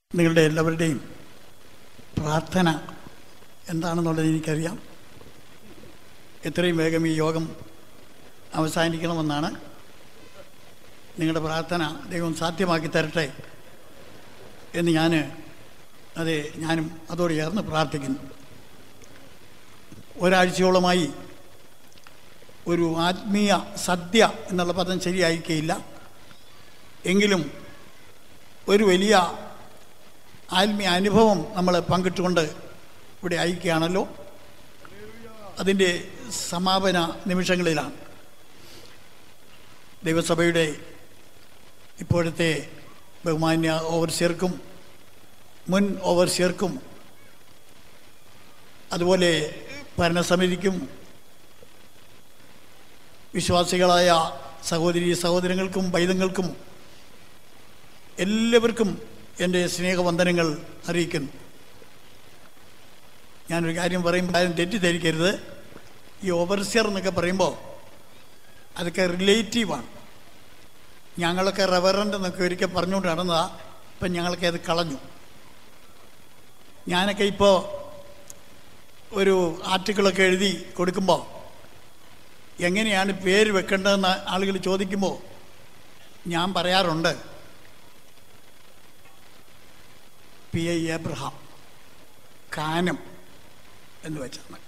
നിങ്ങളുടെ എല്ലാവരുടെയും പ്രാർത്ഥന എന്താണെന്നുള്ളത് എനിക്കറിയാം എത്രയും വേഗം ഈ യോഗം അവസാനിക്കണമെന്നാണ് നിങ്ങളുടെ പ്രാർത്ഥന ദൈവം സാധ്യമാക്കി തരട്ടെ എന്ന് ഞാൻ അതെ ഞാനും അതോട് ചേർന്ന് പ്രാർത്ഥിക്കുന്നു ഒരാഴ്ചയോളമായി ഒരു ആത്മീയ സദ്യ എന്നുള്ള പദം ശരിയായിരിക്കയില്ല എങ്കിലും ഒരു വലിയ ആത്മീയ അനുഭവം നമ്മൾ പങ്കിട്ടുകൊണ്ട് ഇവിടെ അയക്കുകയാണല്ലോ അതിൻ്റെ സമാപന നിമിഷങ്ങളിലാണ് ദൈവസഭയുടെ ഇപ്പോഴത്തെ ബഹുമാന്യ ഓവർസിയർക്കും മുൻ ഓവർസിയർക്കും അതുപോലെ ഭരണസമിതിക്കും വിശ്വാസികളായ സഹോദരി സഹോദരങ്ങൾക്കും പൈതങ്ങൾക്കും എല്ലാവർക്കും എൻ്റെ സ്നേഹവന്ദനങ്ങൾ അറിയിക്കുന്നു ഞാനൊരു കാര്യം പറയുമ്പോൾ ആരും തെറ്റിദ്ധരിക്കരുത് ഈ ഓവർസിയർ എന്നൊക്കെ പറയുമ്പോൾ അതൊക്കെ റിലേറ്റീവാണ് ഞങ്ങളൊക്കെ റെവറൻ്റ് എന്നൊക്കെ ഒരിക്കൽ പറഞ്ഞുകൊണ്ട് നടന്നതാ ഇപ്പം ഞങ്ങളൊക്കെ അത് കളഞ്ഞു ഞാനൊക്കെ ഇപ്പോൾ ഒരു ആർട്ടിക്കിളൊക്കെ എഴുതി കൊടുക്കുമ്പോൾ എങ്ങനെയാണ് പേര് വെക്കേണ്ടതെന്ന് ആളുകൾ ചോദിക്കുമ്പോൾ ഞാൻ പറയാറുണ്ട് പി ഐ എബ്രഹാം കാനം എന്ന് വെച്ചാണ്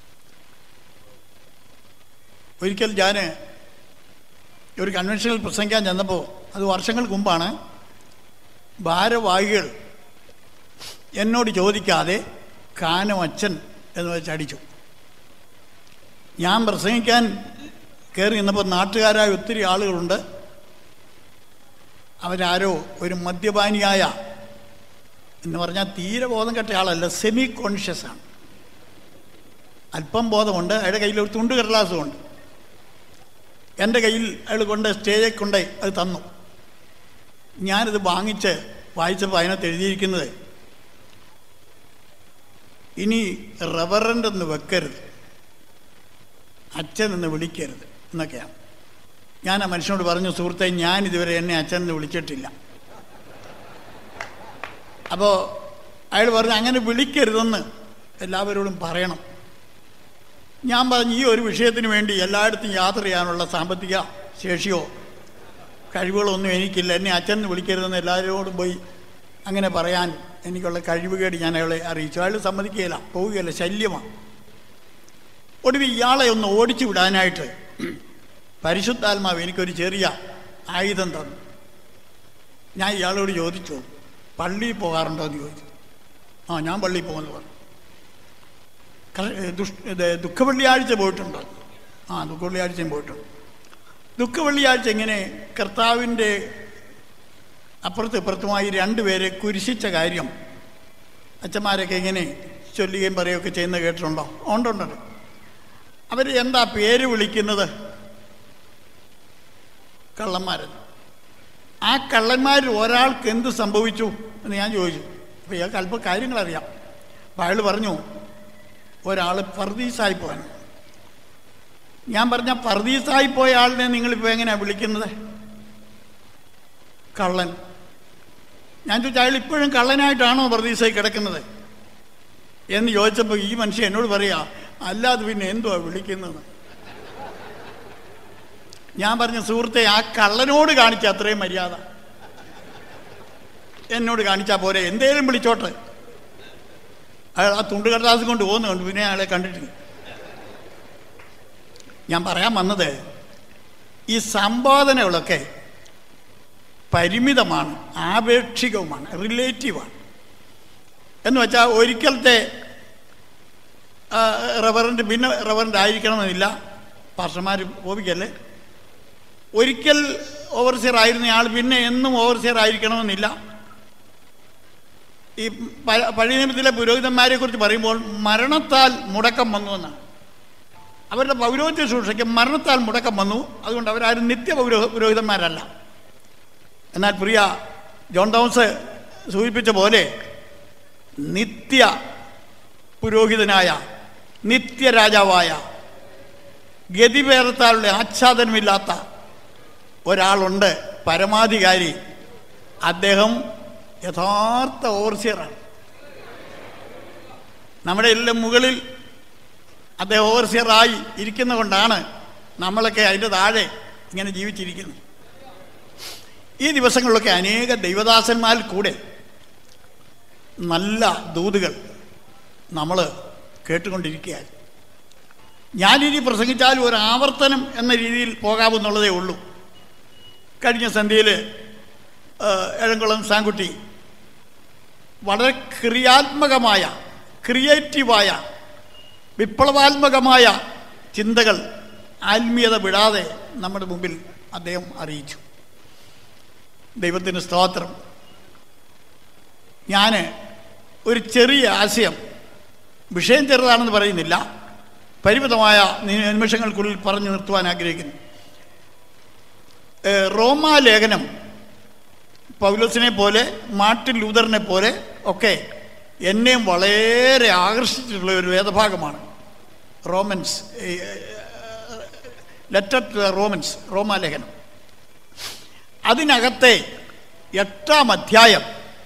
ഒരിക്കൽ ഞാൻ ഒരു കൺവെൻഷനിൽ പ്രസംഗിക്കാൻ ചെന്നപ്പോൾ അത് വർഷങ്ങൾക്ക് മുമ്പാണ് ഭാരവാഹികൾ എന്നോട് ചോദിക്കാതെ കാനം അച്ഛൻ എന്ന് വെച്ച് അടിച്ചു ഞാൻ പ്രസംഗിക്കാൻ കയറി നിന്നപ്പോൾ നാട്ടുകാരായ ഒത്തിരി ആളുകളുണ്ട് അവരാരോ ഒരു മദ്യപാനിയായ എന്ന് പറഞ്ഞാൽ തീരെ ബോധം കെട്ട ആളല്ല സെമി കോൺഷ്യസ് ആണ് അല്പം ബോധമുണ്ട് അയാളുടെ കയ്യിൽ ഒരു തുണ്ട് കടലാസും ഉണ്ട് എൻ്റെ കയ്യിൽ അയാൾ കൊണ്ട് സ്റ്റേജിൽ കൊണ്ട് അത് തന്നു ഞാനിത് വാങ്ങിച്ച് വായിച്ചപ്പോൾ അതിനകത്ത് എഴുതിയിരിക്കുന്നത് ഇനി റവറൻ്റ് എന്ന് വെക്കരുത് അച്ഛൻ എന്ന് വിളിക്കരുത് എന്നൊക്കെയാണ് ഞാൻ ആ മനുഷ്യനോട് പറഞ്ഞു സുഹൃത്തെ ഞാൻ ഇതുവരെ എന്നെ അച്ഛൻ എന്ന് വിളിച്ചിട്ടില്ല അപ്പോൾ അയാൾ പറഞ്ഞു അങ്ങനെ വിളിക്കരുതെന്ന് എല്ലാവരോടും പറയണം ഞാൻ പറഞ്ഞു ഈ ഒരു വിഷയത്തിന് വേണ്ടി എല്ലായിടത്തും യാത്ര ചെയ്യാനുള്ള സാമ്പത്തിക ശേഷിയോ കഴിവുകളോ ഒന്നും എനിക്കില്ല എന്നെ അച്ഛൻ എന്ന് വിളിക്കരുതെന്ന് എല്ലാവരോടും പോയി അങ്ങനെ പറയാൻ എനിക്കുള്ള കഴിവുകേട് ഞാൻ അയാളെ അറിയിച്ചു അയാൾ സമ്മതിക്കുകയില്ല പോവുകയില്ല ശല്യമാണ് ഒടുവിൽ ഇയാളെ ഒന്ന് ഓടിച്ചു വിടാനായിട്ട് പരിശുദ്ധാത്മാവ് എനിക്കൊരു ചെറിയ ആയുധം തന്നു ഞാൻ ഇയാളോട് ചോദിച്ചു പള്ളിയിൽ പോകാറുണ്ടോ എന്ന് ചോദിച്ചു ആ ഞാൻ പള്ളിയിൽ പോകുമെന്ന് പറഞ്ഞു ദുഷ് ഇത് ദുഃഖവെള്ളിയാഴ്ച പോയിട്ടുണ്ടോ ആ ദുഃഖവെള്ളിയാഴ്ചയും പോയിട്ടുണ്ട് ദുഃഖവെള്ളിയാഴ്ച ഇങ്ങനെ കർത്താവിൻ്റെ അപ്പുറത്തും ഇപ്പുറത്തുമായി രണ്ടുപേരെ കുരിശിച്ച കാര്യം അച്ഛന്മാരൊക്കെ ഇങ്ങനെ ചൊല്ലുകയും പറയുകയൊക്കെ ചെയ്യുന്ന കേട്ടിട്ടുണ്ടോ ഉണ്ടുണ്ടല്ലോ അവർ എന്താ പേര് വിളിക്കുന്നത് കള്ളന്മാരെന്ന് ആ കള്ളന്മാരിൽ ഒരാൾക്ക് എന്ത് സംഭവിച്ചു എന്ന് ഞാൻ ചോദിച്ചു അപ്പോൾ ഇയാൾക്ക് അല്പം കാര്യങ്ങളറിയാം അപ്പോൾ അയാൾ പറഞ്ഞു ഒരാൾ പർദീസായി പോകാൻ ഞാൻ പറഞ്ഞ പർദീസായി പോയ ആളിനെ നിങ്ങളിപ്പോൾ എങ്ങനെയാണ് വിളിക്കുന്നത് കള്ളൻ ഞാൻ ചോദിച്ചു അയാൾ ഇപ്പോഴും കള്ളനായിട്ടാണോ പ്രതീക്ഷയിൽ കിടക്കുന്നത് എന്ന് ചോദിച്ചപ്പോൾ ഈ മനുഷ്യൻ എന്നോട് പറയാ അല്ലാതെ പിന്നെ എന്തുവാ വിളിക്കുന്നത് ഞാൻ പറഞ്ഞ സുഹൃത്തെ ആ കള്ളനോട് കാണിച്ച അത്രയും മര്യാദ എന്നോട് കാണിച്ചാൽ പോരെ എന്തേലും വിളിച്ചോട്ടെ അയാൾ ആ തുണ്ട് കടലാസ് കൊണ്ട് പോകുന്നുണ്ട് പിന്നെ അയാളെ കണ്ടിട്ടില്ല ഞാൻ പറയാൻ വന്നത് ഈ സംബോധനകളൊക്കെ പരിമിതമാണ് ആപേക്ഷികവുമാണ് റിലേറ്റീവാണ് എന്ന് വെച്ചാൽ ഒരിക്കലത്തെ റവറൻ്റ് പിന്നെ റവറൻ്റ് ആയിരിക്കണമെന്നില്ല പാർഷന്മാർ കോപിക്കല്ലേ ഒരിക്കൽ ഓവർസിയർ ആയിരുന്ന ആൾ പിന്നെ എന്നും ഓവർസിയർ ആയിരിക്കണമെന്നില്ല ഈ പഴയ നിയമത്തിലെ പുരോഹിതന്മാരെ കുറിച്ച് പറയുമ്പോൾ മരണത്താൽ മുടക്കം വന്നു എന്നാണ് അവരുടെ പൗരോഹിത്യ ശുശ്രൂഷയ്ക്ക് മരണത്താൽ മുടക്കം വന്നു അതുകൊണ്ട് അവരാരും നിത്യ പൗരോ പുരോഹിതന്മാരല്ല എന്നാൽ പ്രിയ ജോൺ തോമസ് സൂചിപ്പിച്ച പോലെ നിത്യ പുരോഹിതനായ നിത്യരാജാവായ ഗതിപേർത്താലുള്ള ആച്ഛാദനമില്ലാത്ത ഒരാളുണ്ട് പരമാധികാരി അദ്ദേഹം യഥാർത്ഥ ഓവർസിയറാണ് നമ്മുടെ എല്ലാം മുകളിൽ അദ്ദേഹം ഓവർസിയറായി ഇരിക്കുന്ന കൊണ്ടാണ് നമ്മളൊക്കെ അതിൻ്റെ താഴെ ഇങ്ങനെ ജീവിച്ചിരിക്കുന്നത് ഈ ദിവസങ്ങളിലൊക്കെ അനേക ദൈവദാസന്മാരിൽ കൂടെ നല്ല ദൂതുകൾ നമ്മൾ കേട്ടുകൊണ്ടിരിക്കുകയാണ് ഞാനിനി പ്രസംഗിച്ചാലും ഒരു ആവർത്തനം എന്ന രീതിയിൽ പോകാമെന്നുള്ളതേ ഉള്ളൂ കഴിഞ്ഞ സന്ധ്യയിൽ എഴംകുളം സാൻകുട്ടി വളരെ ക്രിയാത്മകമായ ക്രിയേറ്റീവായ വിപ്ലവാത്മകമായ ചിന്തകൾ ആത്മീയത വിടാതെ നമ്മുടെ മുമ്പിൽ അദ്ദേഹം അറിയിച്ചു ദൈവത്തിന് സ്തോത്രം ഞാൻ ഒരു ചെറിയ ആശയം വിഷയം ചെറുതാണെന്ന് പറയുന്നില്ല പരിമിതമായ നി- നിമിഷങ്ങൾക്കുള്ളിൽ പറഞ്ഞു നിർത്തുവാൻ ആഗ്രഹിക്കുന്നു ഏഹ് റോമാ ലേഖനം പൗലോസിനെ പോലെ മാർട്ടിൻ ലൂതറിനെ പോലെ ഒക്കെ എന്നെയും വളരെ ആകർഷിച്ചിട്ടുള്ള ഒരു വേദഭാഗമാണ് റോമൻസ് ലെറ്റർ ടു റോമൻസ് റോമാലേഖനം അതിനകത്തെ എട്ടാം അധ്യായം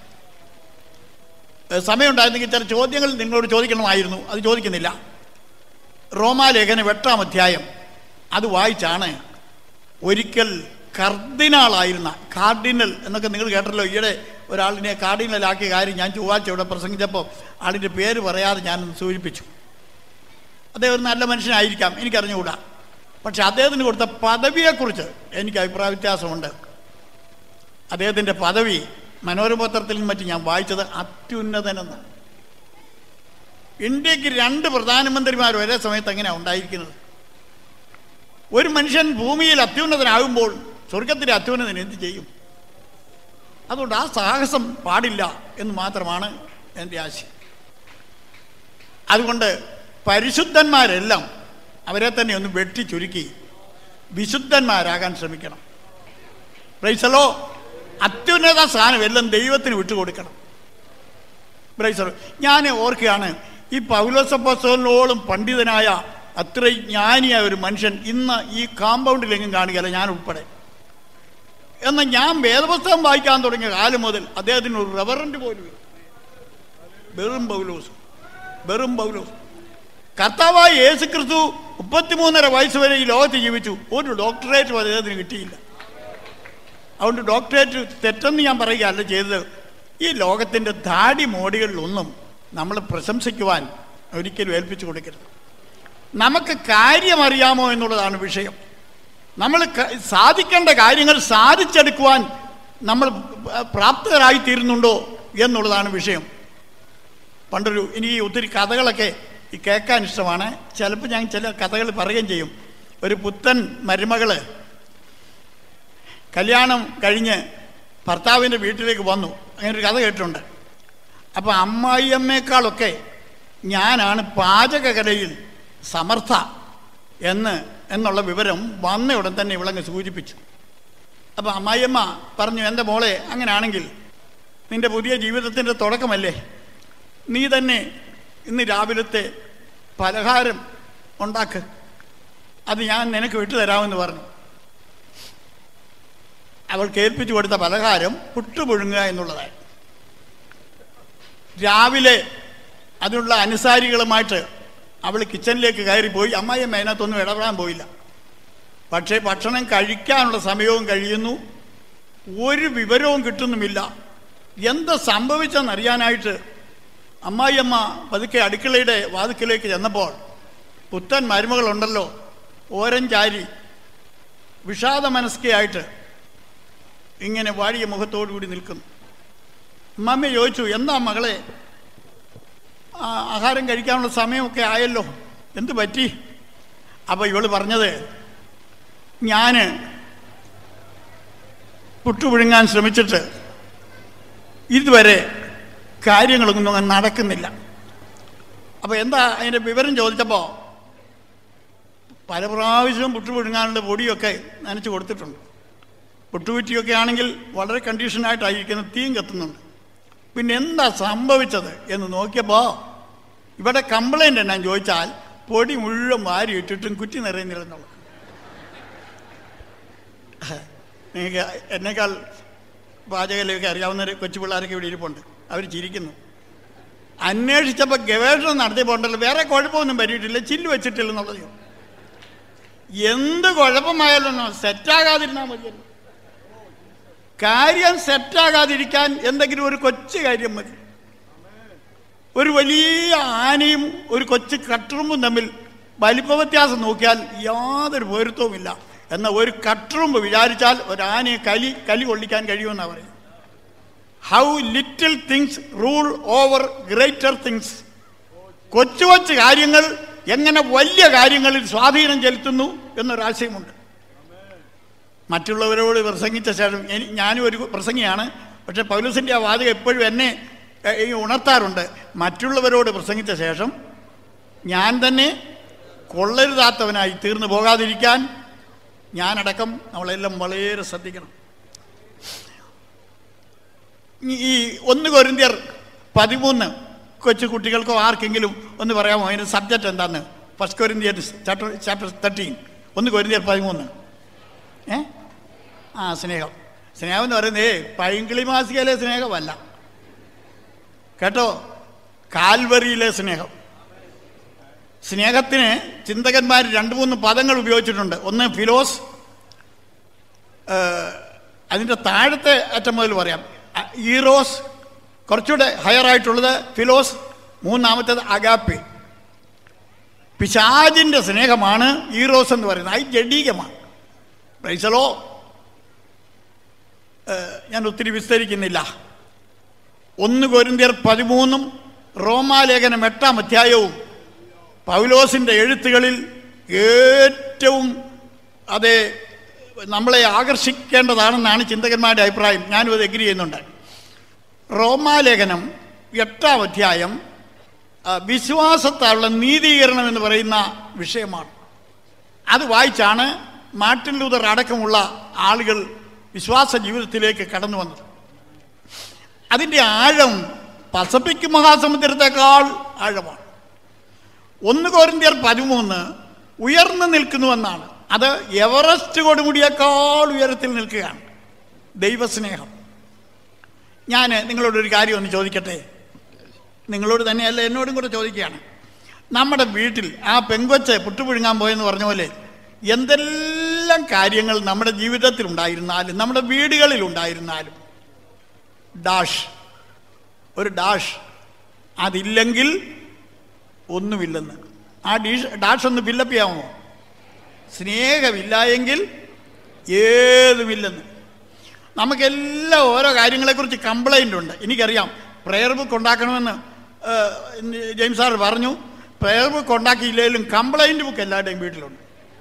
ഏഹ് സമയമുണ്ടായിരുന്നെങ്കിൽ ചില ചോദ്യങ്ങൾ നിങ്ങളോട് ചോദിക്കണമായിരുന്നു അത് ചോദിക്കുന്നില്ല റോമാലേഖനം എട്ടാം അധ്യായം അത് വായിച്ചാണ് ഒരിക്കൽ കർദിനാളായിരുന്ന കാർഡിനൽ എന്നൊക്കെ നിങ്ങൾ കേട്ടല്ലോ ഈയിടെ ഒരാളിനെ കാർഡിനലാക്കിയ കാര്യം ഞാൻ ചൊവ്വാഴ്ച ഇവിടെ പ്രസംഗിച്ചപ്പോൾ ആളിൻ്റെ പേര് പറയാതെ ഞാനൊന്ന് സൂചിപ്പിച്ചു അദ്ദേഹം ഒരു നല്ല മനുഷ്യനായിരിക്കാം എനിക്കറിഞ്ഞുകൂടാ പക്ഷെ അദ്ദേഹത്തിന് കൊടുത്ത പദവിയെക്കുറിച്ച് എനിക്ക് അഭിപ്രായ വ്യത്യാസമുണ്ട് അദ്ദേഹത്തിൻ്റെ പദവി മനോരമ പത്രത്തിൽ മറ്റും ഞാൻ വായിച്ചത് അത്യുന്നതനെന്ന് ഇന്ത്യക്ക് രണ്ട് പ്രധാനമന്ത്രിമാർ ഒരേ സമയത്ത് എങ്ങനെയാണ് ഉണ്ടായിരിക്കുന്നത് ഒരു മനുഷ്യൻ ഭൂമിയിൽ അത്യുന്നതനാകുമ്പോൾ സ്വർഗത്തിലെ അത്യുന്നതൻ എന്ത് ചെയ്യും അതുകൊണ്ട് ആ സാഹസം പാടില്ല എന്ന് മാത്രമാണ് എൻ്റെ ആശയം അതുകൊണ്ട് പരിശുദ്ധന്മാരെല്ലാം അവരെ തന്നെ ഒന്ന് വെട്ടി ചുരുക്കി വിശുദ്ധന്മാരാകാൻ ശ്രമിക്കണം പ്രൈസലോ അത്യുന്നത സ്ഥാനം എല്ലാം ദൈവത്തിന് വിട്ടുകൊടുക്കണം പ്രൈസലോ ഞാൻ ഓർക്കുകയാണ് ഈ പൗലോസപ്പോസ്തലനോളം പണ്ഡിതനായ അത്രയും ജ്ഞാനിയായ ഒരു മനുഷ്യൻ ഇന്ന് ഈ കാമ്പൗണ്ടിലെങ്ങും കാണുകയല്ല ഞാൻ ഉൾപ്പെടെ എന്നാൽ ഞാൻ വേദപുസ്തകം വായിക്കാൻ തുടങ്ങിയ കാലം മുതൽ അദ്ദേഹത്തിന് ഒരു റെവറൻറ്റ് പോലും ഇല്ല. വെറും പൗലോസ് വെറും പൗലോസ് കർത്താവായ യേശു ക്രിസ്തു മുപ്പത്തിമൂന്നര വയസ്സ് വരെ ഈ ലോകത്ത് ജീവിച്ചു ഒരു ഡോക്ടറേറ്റ് അദ്ദേഹത്തിന് കിട്ടിയില്ല അതുകൊണ്ട് ഡോക്ടറേറ്റ് തെറ്റെന്ന് ഞാൻ പറയുകയല്ല ചെയ്തത് ഈ ലോകത്തിൻ്റെ ധാടി മോടികളിലൊന്നും നമ്മൾ പ്രശംസിക്കുവാൻ ഒരിക്കലും ഏൽപ്പിച്ചു കൊടുക്കരുത് നമുക്ക് കാര്യം അറിയാമോ എന്നുള്ളതാണ് വിഷയം നമ്മൾ ക- സാധിക്കേണ്ട കാര്യങ്ങൾ സാധിച്ചെടുക്കുവാൻ നമ്മൾ പ്രാപ്തരായി തീരുന്നുണ്ടോ എന്നുള്ളതാണ് വിഷയം പണ്ടൊരു എനിക്ക് ഒത്തിരി കഥകളൊക്കെ ഈ കേൾക്കാൻ ഇഷ്ടമാണ് ചിലപ്പോൾ ഞാൻ ചില കഥകൾ പറയുകയും ചെയ്യും ഒരു പുത്തൻ മരുമകള് കല്യാണം കഴിഞ്ഞ് ഭർത്താവിൻ്റെ വീട്ടിലേക്ക് വന്നു അങ്ങനെ ഒരു കഥ കേട്ടിട്ടുണ്ട് അപ്പോൾ അമ്മായിയമ്മേക്കാളൊക്കെ ഞാനാണ് പാചകകലയിൽ സമർത്ഥ എന്ന് എന്നുള്ള വിവരം വന്ന ഉടൻ തന്നെ ഇവളങ്ങ് സൂചിപ്പിച്ചു അപ്പോൾ അമ്മായിയമ്മ പറഞ്ഞു എൻ്റെ മോളെ അങ്ങനെയാണെങ്കിൽ നിന്റെ പുതിയ ജീവിതത്തിൻ്റെ തുടക്കമല്ലേ നീ തന്നെ ഇന്ന് രാവിലത്തെ പലഹാരം ഉണ്ടാക്ക് അത് ഞാൻ നിനക്ക് വിട്ടുതരാമെന്ന് പറഞ്ഞു അവൾ കേൾപ്പിച്ചു കൊടുത്ത പലഹാരം പുട്ടുപുഴുങ്ങുക എന്നുള്ളതായി രാവിലെ അതിനുള്ള അനുസാരികളുമായിട്ട് അവൾ കിച്ചണിലേക്ക് കയറിപ്പോയി അമ്മായിയമ്മ അതിനകത്തൊന്നും ഇടപെടാൻ പോയില്ല പക്ഷേ ഭക്ഷണം കഴിക്കാനുള്ള സമയവും കഴിയുന്നു ഒരു വിവരവും കിട്ടുന്നുമില്ല എന്ത് സംഭവിച്ചെന്നറിയാനായിട്ട് അമ്മായിയമ്മ പതുക്കെ അടുക്കളയുടെ വാതുക്കലേക്ക് ചെന്നപ്പോൾ പുത്തൻ മരുമകളുണ്ടല്ലോ ഓരഞ്ചാരി വിഷാദ മനസ്കയായിട്ട് ഇങ്ങനെ വാടിയ മുഖത്തോടു കൂടി നിൽക്കുന്നു മമ്മി ചോദിച്ചു എന്താ മകളെ ആ, ആഹാരം കഴിക്കാനുള്ള സമയമൊക്കെ ആയല്ലോ എന്ത് പറ്റി അപ്പോൾ ഇവള് പറഞ്ഞത് ഞാൻ പുട്ടുപിഴുങ്ങാൻ ശ്രമിച്ചിട്ട് ഇതുവരെ കാര്യങ്ങളൊന്നും അങ്ങനെ നടക്കുന്നില്ല അപ്പോൾ എന്താ അതിൻ്റെ വിവരം ചോദിച്ചപ്പോൾ പല പ്രാവശ്യവും പുട്ടുപിഴുങ്ങാനുള്ള പൊടിയൊക്കെ നനച്ച് കൊടുത്തിട്ടുണ്ട് പുട്ടുകുറ്റിയൊക്കെ ആണെങ്കിൽ വളരെ കണ്ടീഷനായിട്ടായിരിക്കുന്ന തീയും കത്തുന്നുണ്ട് പിന്നെ എന്താ സംഭവിച്ചത് എന്ന് നോക്കിയപ്പോൾ ഇവിടെ കംപ്ലൈൻ്റ് എന്നാ ചോദിച്ചാൽ പൊടി മുഴുവൻ വാരി ഇട്ടിട്ടും കുറ്റി നിറയുന്നില്ലെന്നുള്ളത് നിങ്ങൾക്ക് എന്നേക്കാൾ പാചകലൊക്കെ അറിയാവുന്ന കൊച്ചു പിള്ളേരൊക്കെ ഇവിടെ ഇരിപ്പുണ്ട് അവർ ചിരിക്കുന്നു അന്വേഷിച്ചപ്പോൾ ഗവേഷണം നടത്തിയപ്പോണ്ടല്ലോ വേറെ കുഴപ്പമൊന്നും പറ്റിയിട്ടില്ല ചില്ല് വെച്ചിട്ടില്ലെന്നുള്ളത് എന്ത് കുഴപ്പമായാലും സെറ്റാകാതിരുന്നാൽ മതിയല്ലോ കാര്യം സെറ്റാകാതിരിക്കാൻ എന്തെങ്കിലും ഒരു കൊച്ചു കാര്യം മതി ഒരു വലിയ ആനയും ഒരു കൊച്ചു കട്ടുറുമ്പും തമ്മിൽ വലിപ്പ വ്യത്യാസം നോക്കിയാൽ യാതൊരു പൊരുത്തവുമില്ല എന്നാൽ ഒരു കട്ടുറുമ്പ് വിചാരിച്ചാൽ ഒരു ആനയെ കലി കലി കൊള്ളിക്കാൻ കഴിയുമെന്നാണ് പറയുന്നത് how little things rule over greater things കൊച്ചു കൊച്ചു കാര്യങ്ങൾ എങ്ങനെ വലിയ കാര്യങ്ങളിൽ സ്വാധീനം ചെലുത്തുന്നു എന്നൊരാശയമുണ്ട് മറ്റുള്ളവരോട് പ്രസംഗിച്ച ശേഷം എനി- ഞാനും ഒരു പ്രസംഗിയാണ് പക്ഷെ പൗലൂസിൻ്റെ ആ വാചകം എപ്പോഴും എന്നെ ഏഹ്, ഈ ഉണർത്താറുണ്ട് മറ്റുള്ളവരോട് പ്രസംഗിച്ച ശേഷം ഞാൻ തന്നെ കൊള്ളരുതാത്തവനായി തീർന്നു പോകാതിരിക്കാൻ ഞാനടക്കം നമ്മളെല്ലാം വളരെ ശ്രദ്ധിക്കണം ഈ- ഈ ഒന്ന് കൊരിന്തിയർ പതിമൂന്ന് കൊച്ചു കുട്ടികൾക്കോ ആർക്കെങ്കിലും ഒന്ന് പറയാമോ അതിൻ്റെ സബ്ജക്റ്റ് എന്താന്ന് ഫസ്റ്റ് കൊരിന്തിയർ ചാപ്റ്റർ ചാപ്റ്റർ തേർട്ടീൻ ഒന്ന് കൊരിന്തിയർ പതിമൂന്ന് ഏ ആ സ്നേഹം സ്നേഹം എന്ന് പറയുന്നത് പൈങ്കിളി മാസികയിലെ സ്നേഹമല്ല കേട്ടോ കാൽവറിയിലെ സ്നേഹം സ്നേഹത്തിന് ചിന്തകന്മാർ രണ്ട് മൂന്ന് പദങ്ങൾ ഉപയോഗിച്ചിട്ടുണ്ട് ഒന്ന് ഫിലോസ് ഏഹ്, അതിൻ്റെ താഴത്തെ അറ്റം മുതൽ പറയാം അ- ഈറോസ് കുറച്ചുകൂടെ ഹയർ ആയിട്ടുള്ളത് ഫിലോസ് മൂന്നാമത്തേത് അഗാപ്പി പിശാജിൻ്റെ സ്നേഹമാണ് ഈറോസ് എന്ന് പറയുന്നത് അത് ജഡീകമാണ് പ്രൈസലോ ഏഹ്, ഞാൻ ഒത്തിരി വിസ്തരിക്കുന്നില്ല ഒന്ന് കൊരിന്തിയർ പതിമൂന്നും റോമാലേഖനം എട്ടാം അധ്യായവും പൗലോസിൻ്റെ എഴുത്തുകളിൽ ഏറ്റവും അത് നമ്മളെ ആകർഷിക്കേണ്ടതാണെന്നാണ് ചിന്തകന്മാരുടെ അഭിപ്രായം ഞാനും അത് എഗ്രി ചെയ്യുന്നുണ്ട് റോമാലേഖനം എട്ടാം അധ്യായം ആ, വിശ്വാസത്താലുള്ള നീതീകരണം എന്ന് പറയുന്ന വിഷയമാണ് അത് വായിച്ചാണ് മാർട്ടിൻ ലൂതർ അടക്കമുള്ള ആളുകൾ വിശ്വാസ ജീവിതത്തിലേക്ക് കടന്നു വന്നത് അതിൻ്റെ ആഴം പസഫിക് മഹാസമുദ്രത്തെക്കാൾ ആഴമാണ് ഒന്ന് കോരിന്ത്യർ പതിമൂന്ന് ഉയർന്നു നിൽക്കുന്നുവെന്നാണ് അത് എവറസ്റ്റ് കൊടുമുടിയേക്കാൾ ഉയരത്തിൽ നിൽക്കുകയാണ് ദൈവസ്നേഹം ഞാൻ നിങ്ങളോടൊരു കാര്യം ഒന്ന് ചോദിക്കട്ടെ നിങ്ങളോട് തന്നെയല്ല എന്നോടും കൂടെ ചോദിക്കുകയാണ് നമ്മുടെ വീട്ടിൽ ആ പെങ്കൊച്ച് പുട്ടുപുഴുങ്ങാൻ പോയെന്ന് പറഞ്ഞ പോലെ എന്തെല്ലാം കാര്യങ്ങൾ നമ്മുടെ ജീവിതത്തിൽ ഉണ്ടായിരുന്നാലും നമ്മുടെ വീടുകളിൽ ഉണ്ടായിരുന്നാലും ഡാഷ് ഒരു ഡാഷ് അതില്ലെങ്കിൽ ഒന്നുമില്ലെന്ന് ആ ഡീഷ് ഡാഷ് ഒന്ന് ഫില്ലപ്പ് ചെയ്യാമോ സ്നേഹമില്ല എങ്കിൽ ഏതുമില്ലെന്ന് നമുക്കെല്ലാം ഓരോ കാര്യങ്ങളെക്കുറിച്ച് കംപ്ലൈൻ്റ് ഉണ്ട് എനിക്കറിയാം പ്രെയർ ബുക്ക് ഉണ്ടാക്കണമെന്ന് ഏഹ്, ജെയിംസ് സാർ പറഞ്ഞു പ്രെയർ ബുക്ക് ഉണ്ടാക്കിയില്ലെങ്കിലും കംപ്ലൈൻറ്റ് ബുക്ക് എല്ലാവരുടെയും വീട്ടിലുണ്ട്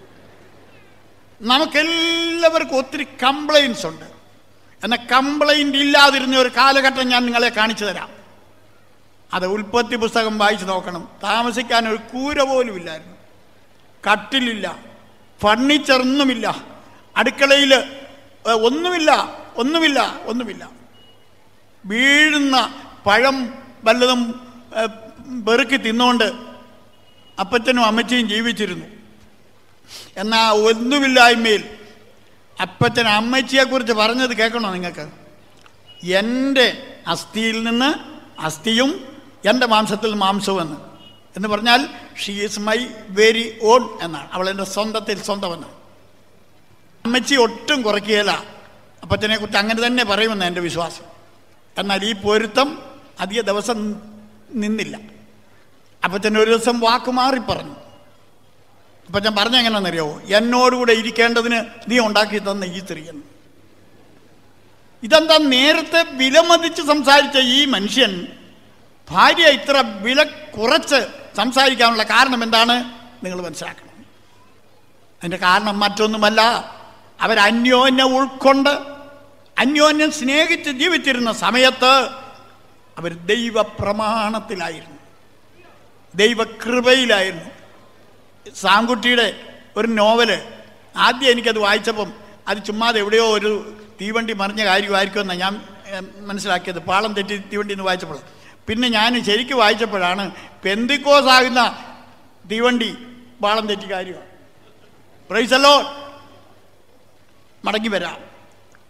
നമുക്കെല്ലാവർക്കും ഒത്തിരി കംപ്ലൈൻസ് ഉണ്ട് എന്നാൽ കംപ്ലൈൻ്റ് ഇല്ലാതിരുന്ന ഒരു കാലഘട്ടം ഞാൻ നിങ്ങളെ കാണിച്ചു തരാം അത് ഉൽപ്പത്തി പുസ്തകം വായിച്ചു നോക്കണം താമസിക്കാൻ ഒരു കൂര പോലും ഇല്ലായിരുന്നു കട്ടിലില്ല ഫർണിച്ചർ ഒന്നുമില്ല അടുക്കളയിൽ ഏഹ്, ഒന്നുമില്ല ഒന്നുമില്ല ഒന്നുമില്ല വീഴുന്ന പഴം വല്ലതും ഏഹ്, പെറുക്കി തിന്നുകൊണ്ട് അപ്പച്ചനും അമ്മച്ചിയും ജീവിച്ചിരുന്നു എന്നാൽ ഒന്നുമില്ലായ്മയിൽ അപ്പച്ചൻ അമ്മച്ചിയെക്കുറിച്ച് പറഞ്ഞത് കേൾക്കണോ നിങ്ങൾക്ക് എൻ്റെ അസ്ഥിയിൽ നിന്ന് അസ്ഥിയും എൻ്റെ മാംസത്തിൽ മാംസവും എന്ന് എന്ന് പറഞ്ഞാൽ she is my very own എന്നാണ് അവൾ എൻ്റെ സ്വന്തത്തിൽ സ്വന്തമെന്നാണ് അമ്മച്ചി ഒട്ടും കുറയ്ക്കുകയില്ല അപ്പച്ചനെ കുറിച്ച് അങ്ങനെ തന്നെ പറയുമെന്ന് എൻ്റെ വിശ്വാസം എന്നാൽ ഈ പൊരുത്തം അധിക ദിവസം നിന്നില്ല അപ്പച്ചൻ ഒരു ദിവസം വാക്ക് മാറി പറഞ്ഞു അപ്പച്ചൻ പറഞ്ഞ എങ്ങനെയാണെന്നറിയാവോ എന്നോടുകൂടെ ഇരിക്കേണ്ടതിന് നീ ഉണ്ടാക്കി തന്ന ഈ സ്ത്രീയെന്ന് ഇതെന്താ നേരത്തെ വിലമതിച്ച് സംസാരിച്ച ഈ മനുഷ്യൻ ഭാര്യ ഇത്ര വില കുറച്ച് സംസാരിക്കാനുള്ള കാരണം എന്താണ് നിങ്ങൾ മനസ്സിലാക്കണം അതിൻ്റെ കാരണം മറ്റൊന്നുമല്ല അവർ അന്യോന്യം ഉൾക്കൊണ്ട് അന്യോന്യം സ്നേഹിച്ച് ജീവിച്ചിരുന്ന സമയത്ത് അവർ ദൈവപ്രമാണത്തിലായിരുന്നു ദൈവകൃപയിലായിരുന്നു സാങ്കുട്ടിയുടെ ഒരു നോവല് ആദ്യം എനിക്കത് വായിച്ചപ്പം അത് ചുമ്മാതെ എവിടെയോ ഒരു തീവണ്ടി മറിഞ്ഞ കാര്യമായിരിക്കുമെന്നാണ് ഞാൻ ഏഹ്, മനസ്സിലാക്കിയത് പാളം തെറ്റി തീവണ്ടി എന്ന് വായിച്ചപ്പോൾ പിന്നെ ഞാൻ ശരിക്കും വായിച്ചപ്പോഴാണ് പെന്തിക്കോസ് ആകുന്ന തീവണ്ടി പാളം തെറ്റി കാര്യമാണ് പ്രൈസല്ലോ മടങ്ങി വരാം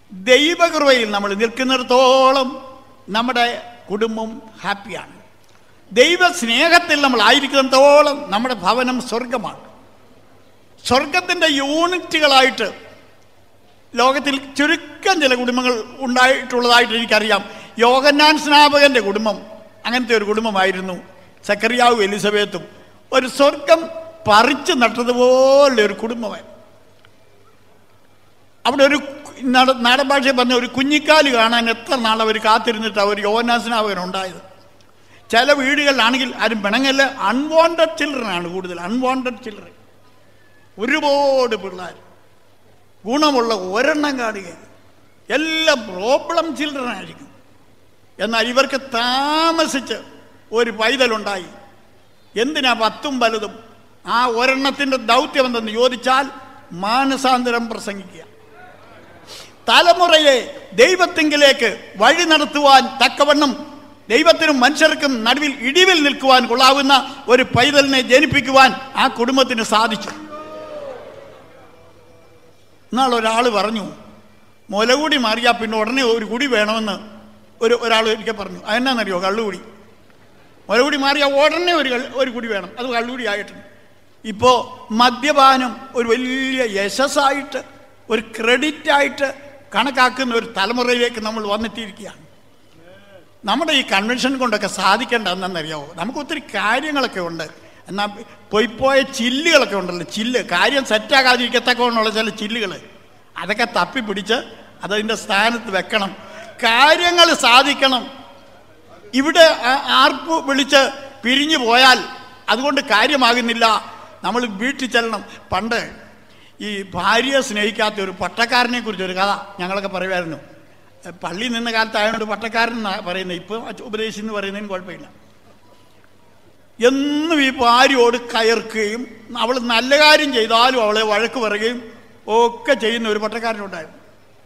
ദൈവകൃപയിൽ നമ്മൾ നിൽക്കുന്നിടത്തോളം നമ്മുടെ കുടുംബം ഹാപ്പിയാണ് ദൈവ സ്നേഹത്തിൽ നമ്മൾ ആയിരിക്കുന്നിടത്തോളം നമ്മുടെ ഭവനം സ്വർഗമാണ് സ്വർഗത്തിൻ്റെ യൂണിറ്റുകളായിട്ട് ലോകത്തിൽ ചുരുക്കം ചില കുടുംബങ്ങൾ ഉണ്ടായിട്ടുള്ളതായിട്ട് എനിക്കറിയാം യോഗന്നാൻ സ്നാപകന്റെ കുടുംബം അങ്ങനത്തെ ഒരു കുടുംബമായിരുന്നു സക്കറിയാവും എലിസബത്തും ഒരു സ്വർഗം പറിച്ചു നട്ടതുപോലെ ഒരു കുടുംബമായി അവിടെ ഒരു നാട- നാടൻ ഭാഷയിൽ പറഞ്ഞ ഒരു കുഞ്ഞിക്കാല് കാണാൻ എത്ര നാൾ അവർ കാത്തിരുന്നിട്ടാണ് ഒരു യോഗന്നാൻ സ്നാപകൻ ഉണ്ടായത് ചില വീടുകളിലാണെങ്കിൽ ആരും പിണങ്ങല്ല അൺവാണ്ടഡ് ചിൽഡ്രൻ ആണ് കൂടുതൽ അൺവാണ്ടഡ് ചിൽഡ്രൻ ഒരുപാട് പിള്ളേർ ഗുണമുള്ള ഒരെണ്ണം കാണുകയില്ല എല്ലാം പ്രോബ്ലം ചിൽഡ്രൻ ആയിരിക്കും എന്നാൽ ഇവർക്ക് താമസിച്ച് ഒരു പൈതലുണ്ടായി എന്തിനാ പത്തും വലുതും ആ ഒരെണ്ണത്തിൻ്റെ ദൗത്യം എന്തെന്ന് ചോദിച്ചാൽ മാനസാന്തരം പ്രസംഗിക്കുക തലമുറയെ ദൈവത്തിങ്കിലേക്ക് വഴി നടത്തുവാൻ തക്കവണ്ണം ദൈവത്തിനും മനുഷ്യർക്കും നടുവിൽ ഇടിവിൽ നിൽക്കുവാൻ കൊള്ളാവുന്ന ഒരു പൈതലിനെ ജനിപ്പിക്കുവാൻ ആ കുടുംബത്തിന് സാധിച്ചു എന്നാൽ ഒരാൾ പറഞ്ഞു മുലകൂടി മാറിയാൽ പിന്നെ ഉടനെ ഒരു കുടി വേണമെന്ന് ഒരു ഒരാൾ ഒരിക്കൽ പറഞ്ഞു അതെന്നാന്നറിയോ കള്ളുകുടി മുലകൂടി മാറിയാൽ ഉടനെ ഒരു കള്ള്- ഒരു കുടി വേണം അത് കള്ളുകുടി ആയിട്ടുണ്ട് ഇപ്പോൾ മദ്യപാനം ഒരു വലിയ യശസ്സായിട്ട് ഒരു ക്രെഡിറ്റ് ആയിട്ട് കണക്കാക്കുന്ന ഒരു തലമുറയിലേക്ക് നമ്മൾ വന്നെത്തിയിരിക്കുകയാണ് നമ്മുടെ ഈ കൺവെൻഷൻ കൊണ്ടൊക്കെ സാധിക്കേണ്ട എന്തെന്നറിയാവോ നമുക്ക് ഒത്തിരി കാര്യങ്ങളൊക്കെ ഉണ്ട് എന്നാൽ പോയിപ്പോയ ചില്ലുകളൊക്കെ ഉണ്ടല്ലോ ചില്ല് കാര്യം സെറ്റാകാതിരിക്കത്തക്കവണ്ണമുള്ള ചില ചില്ലുകൾ അതൊക്കെ തപ്പിപ്പിടിച്ച് അതതിൻ്റെ സ്ഥാനത്ത് വെക്കണം കാര്യങ്ങൾ സാധിക്കണം ഇവിടെ ആ- ആർപ്പ് വിളിച്ച് പിരിഞ്ഞു പോയാൽ അതുകൊണ്ട് കാര്യമാകുന്നില്ല നമ്മൾ വീട്ടിൽ ചെല്ലണം പണ്ട് ഈ ഭാര്യയെ സ്നേഹിക്കാത്ത ഒരു പട്ടക്കാരനെ കുറിച്ച് ഒരു കഥ ഞങ്ങളൊക്കെ പറയുമായിരുന്നു പള്ളി നിന്ന കാലത്തായതുകൊണ്ട് പട്ടക്കാരൻ എന്നാ പറയുന്നത് ഇപ്പോൾ ഉപദേശി എന്ന് പറയുന്നതിന് കുഴപ്പമില്ല എന്നും ഈ ഭാര്യയോട് കയർക്കുകയും അവൾ നല്ല കാര്യം ചെയ്താലും അവളെ വഴക്ക് പറയുകയും ഒക്കെ ചെയ്യുന്ന ഒരു പട്ടക്കാരനുണ്ടായിരുന്നു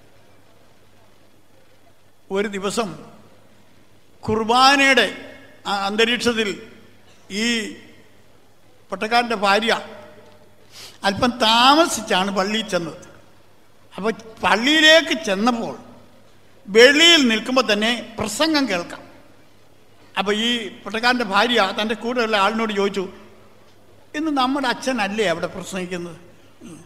ഒരു ദിവസം കുർബാനയുടെ ആ അന്തരീക്ഷത്തിൽ ഈ പട്ടക്കാരൻ്റെ ഭാര്യ അല്പം താമസിച്ചാണ് പള്ളിയിൽ ചെന്നത് അപ്പോൾ പള്ളിയിലേക്ക് ചെന്നപ്പോൾ വെളിയിൽ നിൽക്കുമ്പോൾ തന്നെ പ്രസംഗം കേൾക്കാം അപ്പോൾ ഈ പട്ടക്കാരൻ്റെ ഭാര്യ തൻ്റെ കൂടെയുള്ള ആളിനോട് ചോദിച്ചു ഇന്ന് നമ്മുടെ അച്ഛനല്ലേ അവിടെ പ്രസംഗിക്കുന്നത് ഉം.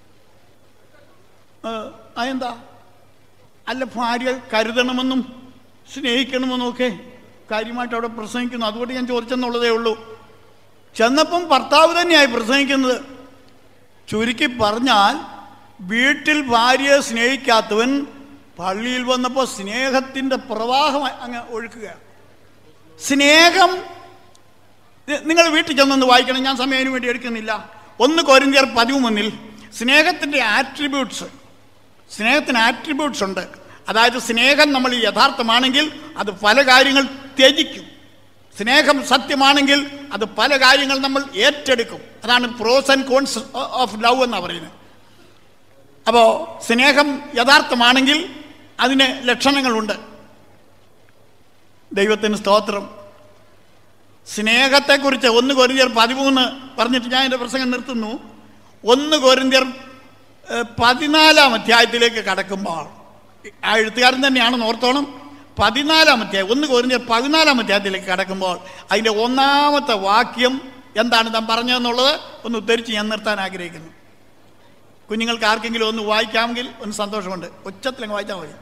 ഏ, അതെന്താ അല്ല ഭാര്യ കരുതണമെന്നും സ്നേഹിക്കണമെന്നും ഒക്കെ കാര്യമായിട്ട് അവിടെ പ്രസംഗിക്കുന്നു അതുകൊണ്ട് ഞാൻ ചോദിച്ചെന്നുള്ളതേ ഉള്ളൂ ചെന്നപ്പം ഭർത്താവ് തന്നെയായി പ്രസംഗിക്കുന്നത് ചുരുക്കി പറഞ്ഞാൽ വീട്ടിൽ ഭാര്യയെ സ്നേഹിക്കാത്തവൻ പള്ളിയിൽ വന്നപ്പോൾ സ്നേഹത്തിൻ്റെ പ്രവാഹം അങ്ങ് ഒഴുക്കുകയാണ് സ്നേഹം നിങ്ങൾ വീട്ടിൽ ചെന്നൊന്ന് വായിക്കണം ഞാൻ സമയം അതിനു വേണ്ടി എടുക്കുന്നില്ല ഒന്ന് കൊരിന്തിയർ പതിമൂന്നിൽ സ്നേഹത്തിൻ്റെ ആട്രിബ്യൂട്ട്സ് സ്നേഹത്തിന് ആട്രിബ്യൂട്ട്സ് ഉണ്ട് അതായത് സ്നേഹം നമ്മൾ യഥാർത്ഥമാണെങ്കിൽ അത് പല കാര്യങ്ങൾ ത്യജിക്കും സ്നേഹം സത്യമാണെങ്കിൽ അത് പല കാര്യങ്ങൾ നമ്മൾ ഏറ്റെടുക്കും അതാണ് pros and cons of love എന്നാണ് പറയുന്നത് അപ്പോൾ സ്നേഹം യഥാർത്ഥമാണെങ്കിൽ അതിന് ലക്ഷണങ്ങളുണ്ട് ദൈവത്തിന് സ്തോത്രം സ്നേഹത്തെക്കുറിച്ച് ഒന്ന് കൊരിന്തിയർ പതിമൂന്ന് പറഞ്ഞിട്ട് ഞാൻ എൻ്റെ പ്രസംഗം നിർത്തുന്നു ഒന്ന് കൊരിന്തിയർ ഏഹ്, പതിനാലാം അധ്യായത്തിലേക്ക് കടക്കുമ്പോൾ ആ എഴുത്തുകാരൻ തന്നെയാണെന്ന് ഓർത്തോണം പതിനാലാം അധ്യായം ഒന്ന് കൊരിന്തിയർ പതിനാലാം അധ്യായത്തിലേക്ക് കടക്കുമ്പോൾ അതിൻ്റെ ഒന്നാമത്തെ വാക്യം എന്താണ് താൻ പറഞ്ഞതെന്നുള്ളത് ഒന്ന് ഉദ്ധരിച്ച് ഞാൻ നിർത്താൻ ആഗ്രഹിക്കുന്നു കുഞ്ഞുങ്ങൾക്ക് ആർക്കെങ്കിലും ഒന്ന് വായിക്കാമെങ്കിൽ ഒന്ന് സന്തോഷമുണ്ട് ഉച്ചത്തിലങ്ങ് വായിച്ചാൽ മതി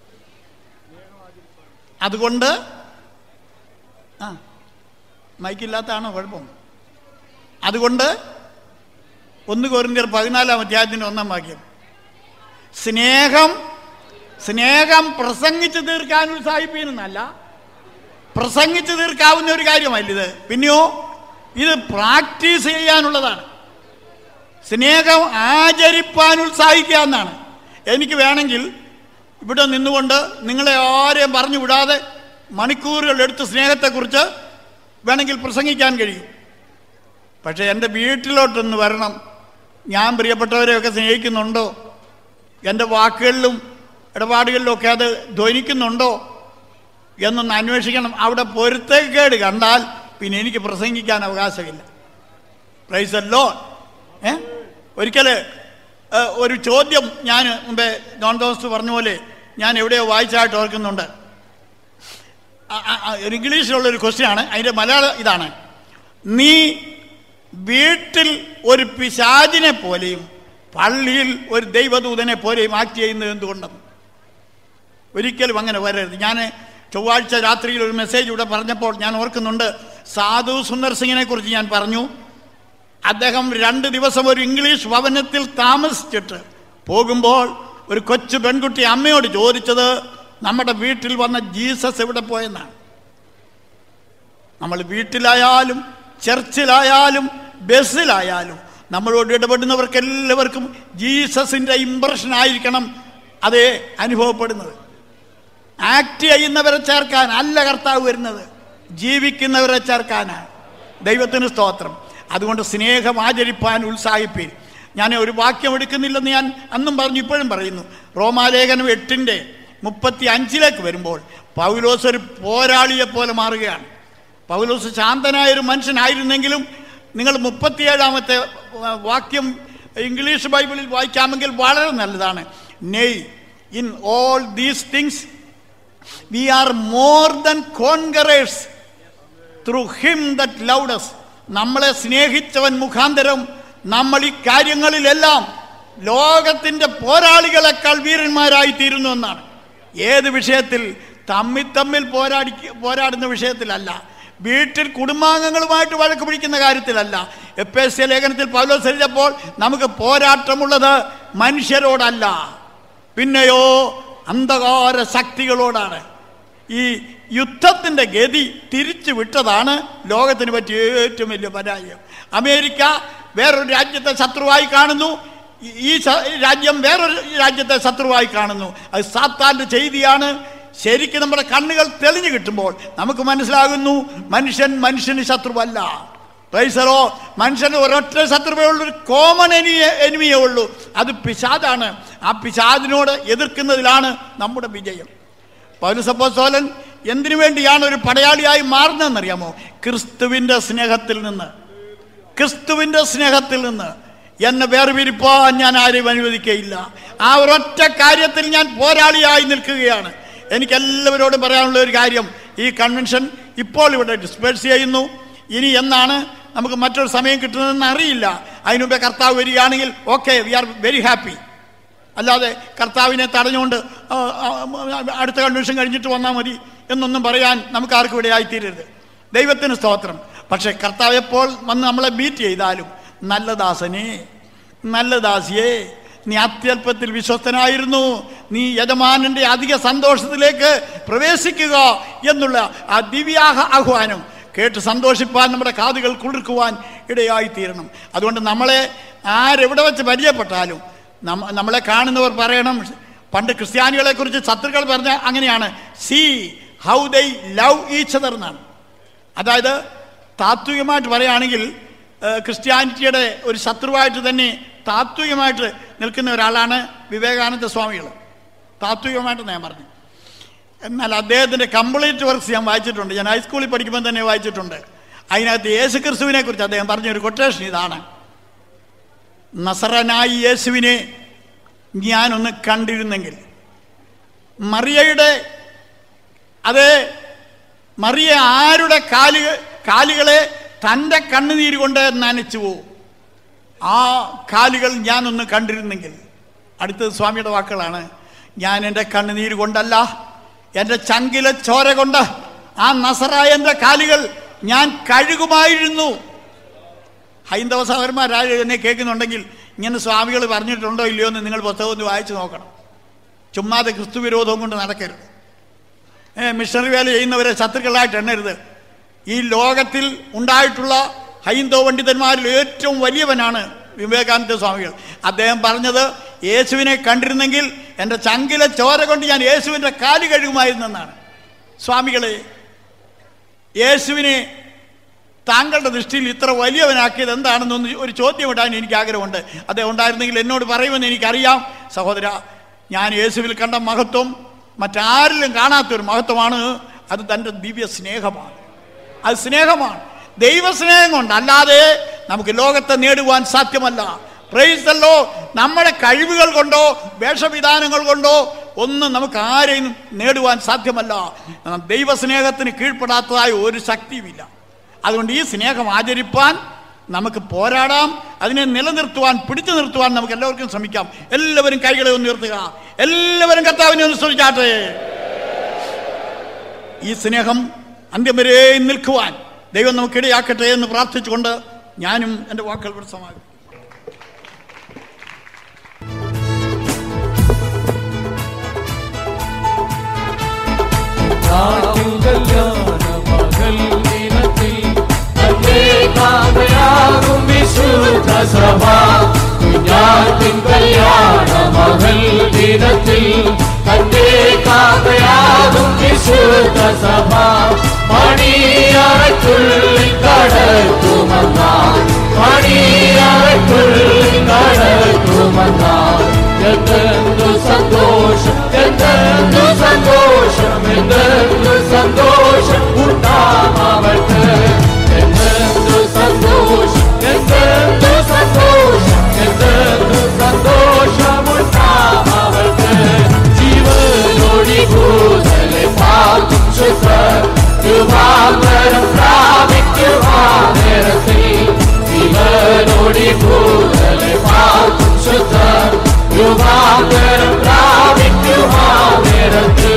അതുകൊണ്ട് ആ മൈക്കില്ലാത്തതാണോ കുഴപ്പം അതുകൊണ്ട് ഒന്ന് കോരിന്തിയർ പതിനാലാം അധ്യായത്തിൻ്റെ ഒന്നാം വാക്യം സ്നേഹം സ്നേഹം പ്രസംഗിച്ചു തീർക്കാൻ ഉത്സാഹിപ്പീനെന്നല്ല പ്രസംഗിച്ചു തീർക്കാവുന്ന ഒരു കാര്യമല്ല ഇത് പിന്നെയോ ഇത് പ്രാക്ടീസ് ചെയ്യാനുള്ളതാണ് സ്നേഹം ആചരിപ്പാൻ ഉത്സാഹിക്കുക എന്നാണ് എനിക്ക് വേണമെങ്കിൽ ഇവിടെ നിന്നുകൊണ്ട് നിങ്ങളെ ആരെയും പറഞ്ഞു വിടാതെ മണിക്കൂറുകൾ എടുത്ത് സ്നേഹത്തെക്കുറിച്ച് വേണമെങ്കിൽ പ്രസംഗിക്കാൻ കഴിയും പക്ഷേ എൻ്റെ വീട്ടിലോട്ടൊന്ന് വരണം ഞാൻ പ്രിയപ്പെട്ടവരെയൊക്കെ സ്നേഹിക്കുന്നുണ്ടോ എൻ്റെ വാക്കുകളിലും ഇടപാടുകളിലും ഒക്കെ അത് ധ്വനിക്കുന്നുണ്ടോ എന്നൊന്ന് അന്വേഷിക്കണം അവിടെ പൊരുത്തക്കേട് കണ്ടാൽ പിന്നെ എനിക്ക് പ്രസംഗിക്കാൻ അവകാശമില്ല പ്രൈസ് അല്ലോ ഏ ഒരിക്കൽ ഏഹ്, ഒരു ചോദ്യം ഞാൻ മുമ്പേ ജോൺ തോമസ് പറഞ്ഞ പോലെ ഞാൻ എവിടെയോ വായിച്ചായിട്ട് ഓർക്കുന്നുണ്ട് ആ- ആ- ആ, ഒരു ഇംഗ്ലീഷിലുള്ള ഒരു ക്വസ്റ്റ്യൻ ആണ് അതിൻ്റെ മലയാളം ഇതാണ് നീ വീട്ടിൽ ഒരു പിശാചിനെ പോലെയും പള്ളിയിൽ ഒരു ദൈവദൂതനെ പോലെയും ആക്ട് ചെയ്യുന്നത് എന്തുകൊണ്ടെന്ന് ഒരിക്കലും അങ്ങനെ വരരുത് ഞാൻ ചൊവ്വാഴ്ച രാത്രിയിൽ ഒരു മെസ്സേജ് ഇവിടെ പറഞ്ഞപ്പോൾ ഞാൻ ഓർക്കുന്നുണ്ട് സാധു സുന്ദർ സിംഗിനെ കുറിച്ച് ഞാൻ പറഞ്ഞു അദ്ദേഹം രണ്ട് ദിവസം ഒരു ഇംഗ്ലീഷ് ഭവനത്തിൽ താമസിച്ചിട്ട് പോകുമ്പോൾ ഒരു കൊച്ചു പെൺകുട്ടി അമ്മയോട് ചോദിച്ചത് നമ്മുടെ വീട്ടിൽ വന്ന ജീസസ് എവിടെ പോയെന്നാണ് നമ്മൾ വീട്ടിലായാലും ചർച്ചിലായാലും ബസ്സിലായാലും നമ്മളോട് ഇടപെടുന്നവർക്ക് എല്ലാവർക്കും ജീസസിൻ്റെ ഇമ്പ്രഷൻ ആയിരിക്കണം അതേ അനുഭവപ്പെടുന്നത് ആക്ട് ചെയ്യുന്നവരെ ചേർക്കാൻ അല്ല കർത്താവ് വരുന്നത് ജീവിക്കുന്നവരെ ചേർക്കാനാണ് ദൈവത്തിന് സ്തോത്രം അതുകൊണ്ട് സ്നേഹം ആചരിപ്പാൻ ഉത്സാഹിപ്പീൻ ഞാൻ ഒരു വാക്യം എടുക്കുന്നില്ലെന്ന് ഞാൻ അന്നും പറഞ്ഞു ഇപ്പോഴും പറയുന്നു റോമാലേഖനം എട്ടിൻ്റെ മുപ്പത്തി അഞ്ചിലേക്ക് വരുമ്പോൾ പൗലോസ് ഒരു പോരാളിയെ പോലെ മാറുകയാണ് പൗലോസ് ശാന്തനായ ഒരു മനുഷ്യനായിരുന്നെങ്കിലും നിങ്ങൾ മുപ്പത്തിയേഴാമത്തെ വാക്യം ഇംഗ്ലീഷ് ബൈബിളിൽ വായിക്കാമെങ്കിൽ വളരെ നല്ലതാണ് nay in all these things we are more than conquerors through him that loved us നമ്മളെ സ്നേഹിച്ചവൻ മുഖാന്തരം നമ്മൾ ഈ കാര്യങ്ങളിലെല്ലാം ലോകത്തിൻ്റെ പോരാളികളെക്കാൾ വീരന്മാരായി തീരുന്നു എന്നാണ് ഏത് വിഷയത്തിൽ തമ്മിൽ തമ്മിൽ പോരാടി പോരാടുന്ന വിഷയത്തിലല്ല വീട്ടിൽ കുടുംബാംഗങ്ങളുമായിട്ട് വഴക്ക് പിടിക്കുന്ന കാര്യത്തിലല്ല എഫ് എസ് ലേഖനത്തിൽ പൗലോസ് എഴുതിയപ്പോൾ നമുക്ക് പോരാട്ടമുള്ളത് മനുഷ്യരോടല്ല പിന്നെയോ അന്ധകാര ശക്തികളോടാണ് ഈ യുദ്ധത്തിൻ്റെ ഗതി തിരിച്ചു വിട്ടതാണ് ലോകത്തിന് പറ്റിയ ഏറ്റവും വലിയ പരാജയം അമേരിക്ക വേറൊരു രാജ്യത്തെ ശത്രുവായി കാണുന്നു ഈ- ഈ സ- രാജ്യം വേറൊരു രാജ്യത്തെ ശത്രുവായി കാണുന്നു അത് സാത്താൻ്റെ ചെയ്തിയാണ് ശരിക്കും നമ്മുടെ കണ്ണുകൾ തെളിഞ്ഞു കിട്ടുമ്പോൾ നമുക്ക് മനസ്സിലാകുന്നു മനുഷ്യൻ മനുഷ്യന് ശത്രുവല്ല പൈസറോ മനുഷ്യന് ഒരൊറ്റ ശത്രുവേ ഉള്ളൂ ഒരു കോമൺ എനിയെ എനിമിയേ ഉള്ളൂ അത് പിശാദാണ് ആ പിശാദിനോട് എതിർക്കുന്നതിലാണ് നമ്മുടെ വിജയം പൗരസപ്പോസോലൻ എന്തിനു വേണ്ടിയാണ് ഒരു പടയാളിയായി മാറുന്നതെന്നറിയാമോ ക്രിസ്തുവിൻ്റെ സ്നേഹത്തിൽ നിന്ന് ക്രിസ്തുവിൻ്റെ സ്നേഹത്തിൽ നിന്ന് എന്നെ വേർപിരിപ്പാൻ ഞാൻ ആരെയും അനുവദിക്കയില്ല ആ ഒരൊറ്റ കാര്യത്തിൽ ഞാൻ പോരാളിയായി നിൽക്കുകയാണ് എനിക്ക് എല്ലാവരോടും പറയാനുള്ള ഒരു കാര്യം ഈ കൺവെൻഷൻ ഇപ്പോൾ ഇവിടെ ഡിസ്പേഴ്സ് ചെയ്യുന്നു ഇനി എന്നാണ് നമുക്ക് മറ്റൊരു സമയം കിട്ടുന്നതെന്ന് അറിയില്ല അതിനു മുമ്പേ കർത്താവ് വരികയാണെങ്കിൽ okay we are very happy അല്ലാതെ കർത്താവിനെ തടഞ്ഞുകൊണ്ട് ആ, ആ, അടുത്ത കൺവെൻഷൻ കഴിഞ്ഞിട്ട് വന്നാൽ മതി എന്നൊന്നും പറയാൻ നമുക്ക് ആർക്കും ഇവിടെ ആയിത്തീരരുത് ദൈവത്തിന് സ്തോത്രം പക്ഷേ കർത്താവ് എപ്പോൾ വന്ന് നമ്മളെ മീറ്റ് ചെയ്താലും നല്ല ദാസനെ നല്ല ദാസിയെ നീ അത്യല്പത്തിൽ വിശ്വസ്തനായിരുന്നു നീ യജമാനന്റെ അധിക സന്തോഷത്തിലേക്ക് പ്രവേശിക്കുക എന്നുള്ള ആ ദിവ്യാഹ ആഹ്വാനം കേട്ട് സന്തോഷിപ്പാൻ നമ്മുടെ കാതുകൾ കുളിർക്കുവാൻ ഇടയായി തീരണം അതുകൊണ്ട് നമ്മളെ ആരെവിടെ വെച്ച് പരിചയപ്പെട്ടാലും നമ്മ നമ്മളെ കാണുന്നവർ പറയണം പണ്ട് ക്രിസ്ത്യാനികളെ കുറിച്ച് ശത്രുക്കൾ പറഞ്ഞ അങ്ങനെയാണ് see how they love each other എന്നാണ് അതായത് താത്വികമായിട്ട് പറയുകയാണെങ്കിൽ ഏഹ്, ക്രിസ്ത്യാനിറ്റിയുടെ ഒരു ശത്രുവായിട്ട് തന്നെ താത്വികമായിട്ട് നിൽക്കുന്ന ഒരാളാണ് വിവേകാനന്ദ സ്വാമികൾ താത്വികമായിട്ട് ഞാൻ പറഞ്ഞു എന്നാൽ അദ്ദേഹത്തിൻ്റെ കംപ്ലീറ്റ് വർക്ക്സ് ഞാൻ വായിച്ചിട്ടുണ്ട് ഞാൻ ഹൈസ്കൂളിൽ പഠിക്കുമ്പോൾ തന്നെ വായിച്ചിട്ടുണ്ട് അതിനകത്ത് യേശു ക്രിസ്തുവിനെ കുറിച്ച് അദ്ദേഹം പറഞ്ഞൊരു കൊട്ടേഷൻ ഇതാണ് നസറനായി യേശുവിനെ ഞാനൊന്ന് കണ്ടിരുന്നെങ്കിൽ മറിയയുടെ അത് മറിയ ആരുടെ കാലു കാലുകളെ തൻ്റെ കണ്ണുനീര് കൊണ്ട് നനച്ചു പോവും ആ കാലുകൾ ഞാനൊന്ന് കണ്ടിരുന്നെങ്കിൽ അടുത്തത് സ്വാമിയുടെ വാക്കുകളാണ് ഞാൻ എൻ്റെ കണ്ണുനീര് കൊണ്ടല്ല എൻ്റെ ചങ്കിലെ ചോര കൊണ്ട് ആ നസറായൻ്റെ കാലുകൾ ഞാൻ കഴുകുമായിരുന്നു ഹൈന്ദവ സഹോദരന്മാരായ എന്നെ കേൾക്കുന്നുണ്ടെങ്കിൽ ഇങ്ങനെ സ്വാമികൾ പറഞ്ഞിട്ടുണ്ടോ ഇല്ലയോ എന്ന് നിങ്ങൾ പുസ്തകം ഒന്ന് വായിച്ചു നോക്കണം ചുമ്മാതെ ക്രിസ്തു വിരോധവും കൊണ്ട് നടക്കരുത് ഏ, മിഷണറി വേല ചെയ്യുന്നവരെ ശത്രുക്കളായിട്ട് എണ്ണരുത് ഈ ലോകത്തിൽ ഉണ്ടായിട്ടുള്ള ഹൈന്ദവ പണ്ഡിതന്മാരിൽ ഏറ്റവും വലിയവനാണ് വിവേകാനന്ദ സ്വാമികൾ അദ്ദേഹം പറഞ്ഞത് യേശുവിനെ കണ്ടിരുന്നെങ്കിൽ എൻ്റെ ചങ്കിലെ ചോര കൊണ്ട് ഞാൻ യേശുവിൻ്റെ കാല് കഴുകുമായിരുന്നെന്നാണ് സ്വാമികളെ യേശുവിനെ താങ്കളുടെ ദൃഷ്ടിയിൽ ഇത്ര വലിയവനാക്കിയത് എന്താണെന്നൊന്ന് ഒരു ചോദ്യം ഇടാൻ എനിക്ക് ആഗ്രഹമുണ്ട് അദ്ദേഹം ഉണ്ടായിരുന്നെങ്കിൽ എന്നോട് പറയുമെന്ന് എനിക്കറിയാം സഹോദര ഞാൻ യേശുവിൽ കണ്ട മഹത്വം മറ്റാരിലും കാണാത്തൊരു മഹത്വമാണ് അത് തൻ്റെ ദിവ്യ സ്നേഹമാണ് അത് സ്നേഹമാണ് ദൈവസ്നേഹം കൊണ്ട് അല്ലാതെ നമുക്ക് ലോകത്തെ നേടുവാൻ സാധ്യമല്ല പ്രൈസല്ലോ നമ്മുടെ കഴിവുകൾ കൊണ്ടോ വേഷവിധാനങ്ങൾ കൊണ്ടോ ഒന്നും നമുക്ക് ആരെയും നേടുവാൻ സാധ്യമല്ല എന്നാൽ ദൈവസ്നേഹത്തിന് കീഴ്പ്പെടാത്തതായ ഒരു ശക്തിയുമില്ല അതുകൊണ്ട് ഈ സ്നേഹം ആചരിപ്പാൻ നമുക്ക് പോരാടാം അതിനെ നിലനിർത്തുവാൻ പിടിച്ചു നിർത്തുവാൻ നമുക്ക് എല്ലാവർക്കും ശ്രമിക്കാം എല്ലാവരും കൈകളെ ഒന്ന് ഉയർത്തുക എല്ലാവരും കർത്താവിനെ ഒന്ന് ശ്രമിച്ചാട്ടെ ഈ സ്നേഹം അന്ത്യം വരെ നിൽക്കുവാൻ ദൈവം നമുക്കിടയാക്കട്ടെ എന്ന് പ്രാർത്ഥിച്ചുകൊണ്ട് ഞാനും എൻ്റെ വാക്കുകൾ ഇവിടെ സമാപിക്കും മകൾ ദിനത്തിൽ തന്റെ കാമയാകും വിശുദ്ധ സഭ കുഞ്ഞാത്തിൻ കല്യാണ മകൾ ദിനത്തിൽ തന്റെ കാമയാകും വിശുദ്ധ സഭ മണിയറയ്ക്കുള്ളിൽ കടക്കുമെന്നാൽ മണിയറയ്ക്കുള്ളിൽ കടക്കുമെന്നാൽ എന്തെന്തു സന്തോഷം എന്തെന്തു സന്തോഷം എന്തെന്തു സന്തോഷം ഉണ്ടാമവൾക്ക് എന്തെന്തു സന്തോഷം എന്തെന്തു സന്തോഷം എന്തെന്തു സന്തോഷം ഉണ്ടാമവൾക്ക് ജീവനോടി കൂടുതലെ പാർക്കും ശുദ്ധ കൃപാകരം പ്രാപിക്കുവാ നേരത്തിൽ ജീവനോടി കൂടുതലെ പാർക്കും ശുദ്ധ കൃപാകരം പ്രാപിക്കുവാ നേരത്തിൽ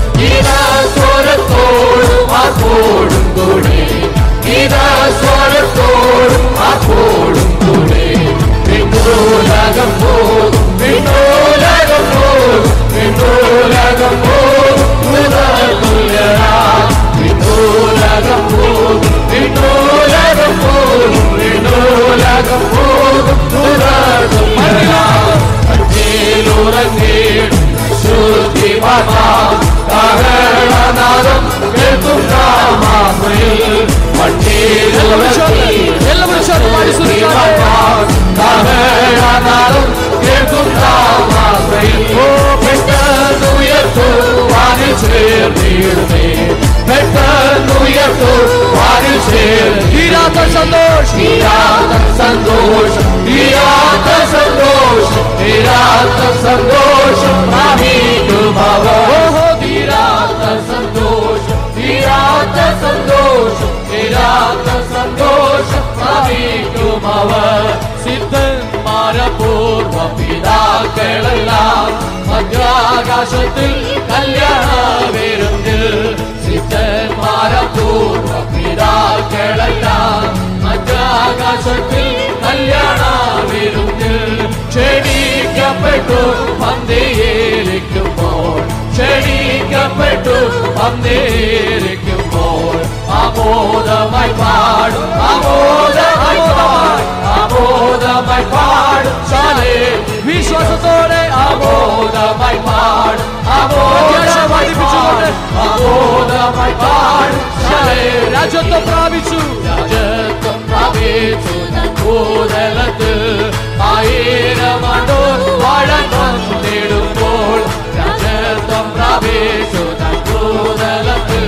സ്വരത്തോടും ആക്കോടും കൂടെ സ്വരത്തോടും ആക്കോടും കൂടെ വിണ്ണൂലകം പോകും വിണ്ണൂലകം പോകും വിണ്ണൂലകം പോകും തുല്യരാ വിണ്ണൂലകം പോകും വിണ്ണൂലകം പോകും വിണ്ണൂലകം പോകും തുല്യരാ കട്ടിലുറങ്ങിടും ശുദ്ധി കാഹളനാദം കേൾക്കും രാമാമയിൽ കാഹളനാദം കേൾക്കും രാമാമയിൽ ഓ പെട്ടെന്നുയർത്തു വാനിൽ ചേർന്നിടുമേ പെട്ടെന്നുയർത്തു വാനിൽ ചേർന്ന് തീരാത്ത സന്തോഷം തീരാത്ത സന്തോഷം തീരാത്ത സന്തോഷം തീരാത്ത സന്തോഷം ഓഹോ തീരാത്ത സന്തോഷം തീരാത്ത സന്തോഷം തീരാത്ത സന്തോഷം അവർ സിദ്ധന്മാരപൂർവ പിതാക്കളെല്ലാം മധ്യാകാശത്തിൽ കല്യാണ വിരുന്നിൽ സിദ്ധന്മാരപൂർവ പിതാക്കളെല്ലാം മധ്യാകാശത്തിൽ കല്യാണ വിരുന്നിൽ ക്ഷണിക്കപ്പെട്ടു പന്തേരിക്കുമ്പോൾ ക്ഷണിക്കപ്പെട്ടു പന്തേരിക്കുമ്പോൾ ആമോദമായി പാടും ആമോദമായി പാടും ആമോദമായി പാടും ശാലേ വിശ്വാസത്തോടെ ആമോദമായി പാടും ആമോദമായി പാടും ആമോദമായി പാടും ശാലേ രാജ്യത്വം പ്രാപിച്ചു രാജ്യത്വം പ്രാപിച്ചു ഭൂതലത്ത് ആയിരം ആണ്ടോ വാഴം വന്നിടുമ്പോൾ രാജ്യത്വം പ്രാപിച്ചു ഭൂതലത്ത്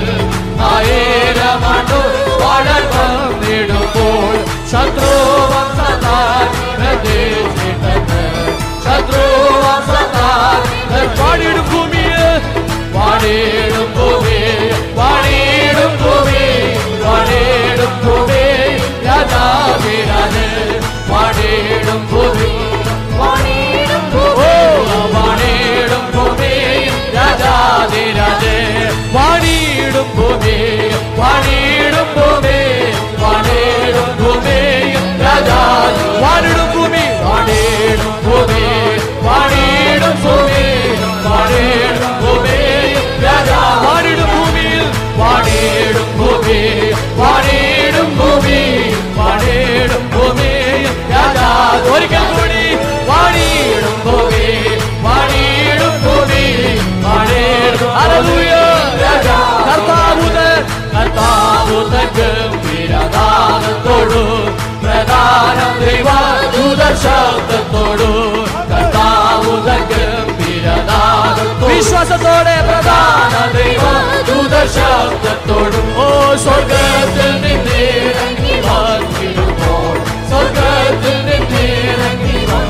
ആയിരം ആണ്ടോ വാഴം വന്നിടുമ്പോൾ ശത്രുവംശത്താൽ പ്രതീക്ഷിട്ടത് ശത്രുവംശത്താൽ പാടിയിടും ഭൂമിയെ പാടിയിടും ഭൂമി പാടിയിടും ഭൂമി പാടിയിടും ഭൂമി രാജാവിരാജ് പാടിയിടും ഭൂമി പാടിയിടും ഭൂമി പാടിയിടും ഭൂമി രാജാതിരാജ് പാടിയിടും ഭൂമി പാടിയിടും ഭൂമി പാടിയിടും ഭൂമി രാജാ പാടിടും ഭൂമി പാടിയിടും ഭൂമി പാടിയിടും ഭൂമി പാടിയിടും ഭൂമി രാജാ പാടിടും ഭൂമിയിൽ പാടിയിടും ഭൂമി പാടിയിടും ഭൂമി പാടിയിടും ഭൂമി രാജാ ഒരിക്കൽ കൂടി പാടിയിടും ഭൂമി പാടിയിടും ഭൂമി പാടിയിടും ഹല്ലേലൂയ രാജാ കർത്താവുതെ കർത്താവുതെ ഗംഭീരദാനത്തോടു പ്രധാന ദൈവ ശബ്ദത്തോടു കർത്താവുതെ ഗംഭീരദാനത്തോടു വിശ്വാസത്തോടെ പ്രധാന ദൈവ ശബ്ദത്തോടും ഓ സ്വർഗത്തിൽ നിന്നിറങ്ങി വന്നിടുമ്പോൾ സ്വർഗത്തിൽ നിന്നിറങ്ങി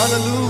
ഹല്ലേലൂയ